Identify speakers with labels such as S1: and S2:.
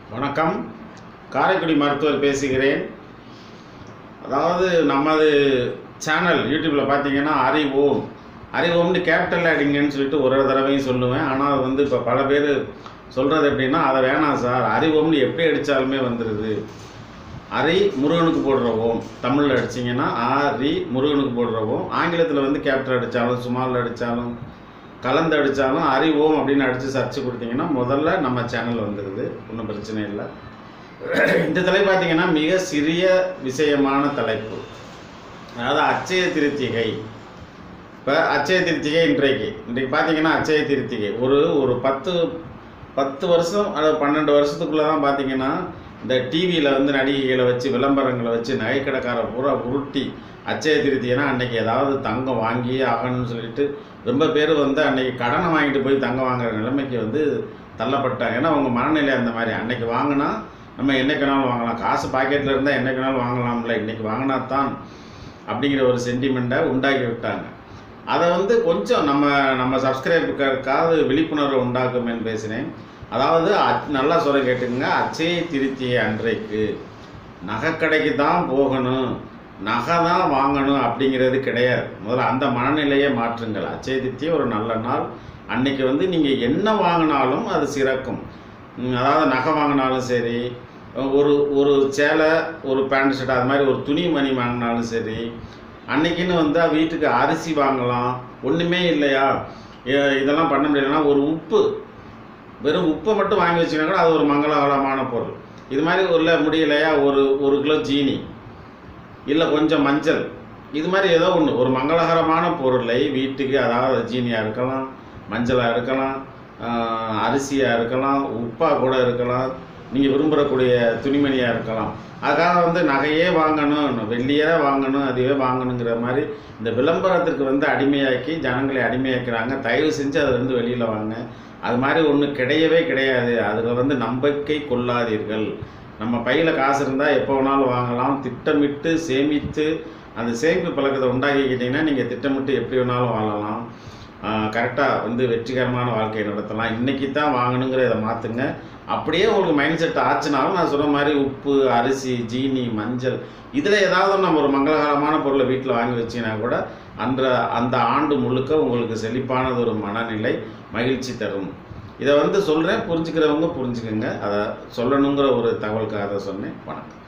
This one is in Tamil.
S1: வணக்கம் காரைக்குடி மருத்துவர் பேசுகிறேன் அதாவது நமது சேனல் யூடியூப்பில் பார்த்தீங்கன்னா அறிவோம் அறிவோம்னு கேபிட்டல் அடிங்கன்னு சொல்லிட்டு ஒரு ஒரு தடவையும் சொல்லுவேன் ஆனால் அது வந்து இப்போ பல பேர் சொல்கிறது எப்படின்னா அதை வேணாம் சார் அறிவோம்னு எப்படி அடித்தாலுமே வந்துடுது அரி முருகனுக்கு போடுற ஓம் தமிழில் அடிச்சிங்கன்னா ஆரி முருகனுக்கு போடுற ஓம் ஆங்கிலத்தில் வந்து கேபிட்டல் அடித்தாலும் சுமாரில் அடித்தாலும் கலந்து அடித்தாலும் அரி ஓம் அப்படின்னு அடித்து சர்ச் கொடுத்தீங்கன்னா முதல்ல நம்ம சேனல் வந்துடுது ஒன்றும் பிரச்சனை இல்லை இந்த தலை பார்த்தீங்கன்னா மிக சிறிய விஷயமான தலைப்பு அதாவது அச்சய திருத்திகை இப்போ அச்சய திருத்திகை இன்றைக்கு இன்றைக்கு பார்த்தீங்கன்னா அச்சய திருத்திகை ஒரு ஒரு பத்து பத்து வருஷம் அல்லது பன்னெண்டு வருஷத்துக்குள்ளே தான் பார்த்தீங்கன்னா இந்த டிவியில் வந்து நடிகைகளை வச்சு விளம்பரங்களை வச்சு நகைக்கடைக்கார பூரா உருட்டி அச்சய திருத்தினா அன்னைக்கு ஏதாவது தங்கம் வாங்கியே ஆகணும்னு சொல்லிட்டு ரொம்ப பேர் வந்து அன்னைக்கு கடனை வாங்கிட்டு போய் தங்கம் வாங்குற நிலைமைக்கு வந்து தள்ளப்பட்டாங்க ஏன்னா அவங்க மனநிலை அந்த மாதிரி அன்னைக்கு வாங்கினா நம்ம என்னைக்குனாலும் வாங்கலாம் காசு பாக்கெட்டில் இருந்தால் என்னைக்குனாலும் வாங்கலாம்ல இன்னைக்கு வாங்கினா தான் அப்படிங்கிற ஒரு சென்டிமெண்ட்டை உண்டாக்கி விட்டாங்க அதை வந்து கொஞ்சம் நம்ம நம்ம சப்ஸ்கிரைபுக்காவது விழிப்புணர்வு உண்டாக்குமேன்னு பேசினேன் அதாவது அச்- நல்லா சொல்ல கேட்டுங்க அச்சய திருத்திய அன்றைக்கு நகைக்கடைக்கு தான் போகணும் நகை தான் வாங்கணும் அப்படிங்கிறது கிடையாது முதல்ல அந்த மனநிலையை மாற்றுங்கள் அச்சய திருத்திய ஒரு நல்ல நாள் அன்னைக்கு வந்து நீங்கள் என்ன வாங்கினாலும் அது சிறக்கும் ம், அதாவது நகை வாங்கினாலும் சரி ஒரு ஒரு சேலை ஒரு பேண்ட் ஷர்ட் அது மாதிரி ஒரு துணி மணி வாங்கினாலும் சரி அன்னைக்குன்னு வந்தால் வீட்டுக்கு அரிசி வாங்கலாம் ஒன்றுமே இல்லையா எ- இதெல்லாம் பண்ண முடியலன்னா ஒரு உப்பு வெறும் உப்பை மட்டும் வாங்கி வச்சுக்கினா கூட அது ஒரு மங்களகரமான பொருள் இது மாதிரி ஒரு முடியலையா ஒரு ஒரு கிலோ ஜீனி இல்லை கொஞ்சம் மஞ்சள் இது மாதிரி ஏதோ ஒன்று ஒரு மங்களகரமான பொருளை வீட்டுக்கு அதாவது ஜீனியாக இருக்கலாம் மஞ்சளாக இருக்கலாம் ஆஹ், அரிசியாக இருக்கலாம் உப்பாக கூட இருக்கலாம் நீங்கள் விரும்புகிறக்கூடிய துணிமணியாக இருக்கலாம் அதுக்காக வந்து நகையே வாங்கணும் வெள்ளியே வாங்கணும் அதுவே வாங்கணுங்கிற மாதிரி இந்த விளம்பரத்திற்கு வந்து அடிமையாக்கி ஜனங்களை அடிமையாக்குறாங்க தயவு செஞ்சு அதை வந்து வெளியில் வாங்க அது மாதிரி ஒன்று கிடையவே கிடையாது அதில் வந்து நம்பிக்கை கொள்ளாதீர்கள் நம்ம பையில் காசு இருந்தால் எப்போ வேணாலும் வாங்கலாம் திட்டமிட்டு சேமித்து அந்த சேமிப்பு பழக்கத்தை உண்டாக்கிக்கிட்டிங்கன்னா நீங்கள் திட்டமிட்டு எப்படி வேணாலும் வாழலாம் கரெக்டாக வந்து வெற்றிகரமான வாழ்க்கையை நடத்தலாம் இன்றைக்கி தான் வாங்கணுங்கிற இதை மாற்றுங்க அப்படியே உங்களுக்கு மைண்ட் செட் ஆச்சுனாலும் நான் சொன்ன மாதிரி உப்பு அரிசி ஜீனி மஞ்சள் இதில் ஏதாவது நம்ம ஒரு மங்களகரமான பொருளை வீட்டில் வாங்கி வச்சீங்கன்னா கூட அந்த அந்த ஆண்டு முழுக்க உங்களுக்கு செழிப்பானது ஒரு மனநிலை மகிழ்ச்சி தரும் இதை வந்து சொல்கிறேன் புரிஞ்சுக்கிறவங்க புரிஞ்சுக்கோங்க அதை சொல்லணுங்கிற ஒரு தகவலுக்காக தான் சொன்னேன் வணக்கம்